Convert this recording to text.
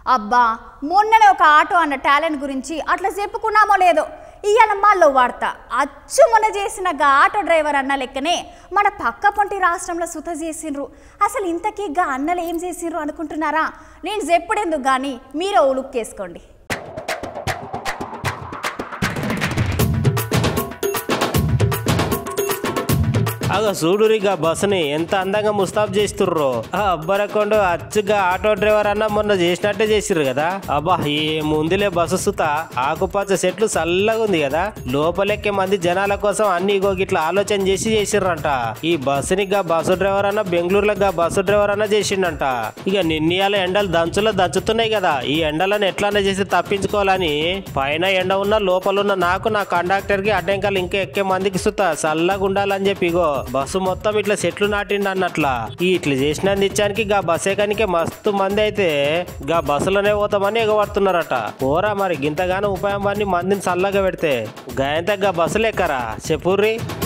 అబ్బా మొన్ననే ఒక ఆటో అన్న టాలెంట్ గురించి అట్లా చెప్పుకున్నామో లేదో ఇవాళ మళ్ళీ వార్త అచ్చు మొన్న చేసిన గా ఆటో డ్రైవర్ అన్న లెక్కనే మన పక్క పొంటి రాష్ట్రంలో సుత చేసిండ్రు అసలు ఇంతకీ గా అన్నలు ఏం చేసిండ్రు అనుకుంటున్నారా నేను చెప్పుడెందుకు కానీ మీరే ఓ లుక్ వేసుకోండి అగో చూడురిగా బస్సుని ఎంత అందంగా ముస్తాబ్ చేస్తుర్రో ఆ అబ్బరకొండు అచ్చుగా ఆటో డ్రైవర్ అన్న మొన్న చేసినట్టే చేసిర్రు కదా అబ్బా ఏముందిలే బస్సు సుత ఆకుపచ్చ చెట్లు చల్లగా ఉంది కదా లోపలెక్కే మంది జనాల కోసం అన్ని ఇగో గిట్లా ఆలోచన చేసి చేసిర్రంట ఈ బస్సుని గా బస్సు డ్రైవర్ అన్న బెంగళూరులో గా బస్సు డ్రైవర్ అన్న చేసిండంట ఇక నిన్నయాల ఎండలు దంచులో దంచుతున్నాయి కదా ఈ ఎండలను ఎట్లానే చేసి తప్పించుకోవాలని పైన ఎండ ఉన్న లోపల ఉన్న నాకు నా కండక్టర్ కి అడ్డంకాలు ఇంకా ఎక్కే మందికి సుత చల్లగా ఉండాలని చెప్పి ఇగో బస్సు మొత్తం ఇట్లా చెట్లు నాటిండి అన్నట్ల ఈ ఇట్లా చేసినందు ఇచ్చానికి గా బస్ ఎక్కనికే మస్తు మంది అయితే గా బస్సులోనే పోతామని ఎగబడుతున్నారట పోరా మరి గింతగానో ఉపాయం పని మందిని చల్లగా పెడితే గాయంత గా బస్సులు ఎక్కరా చెప్పుర్రి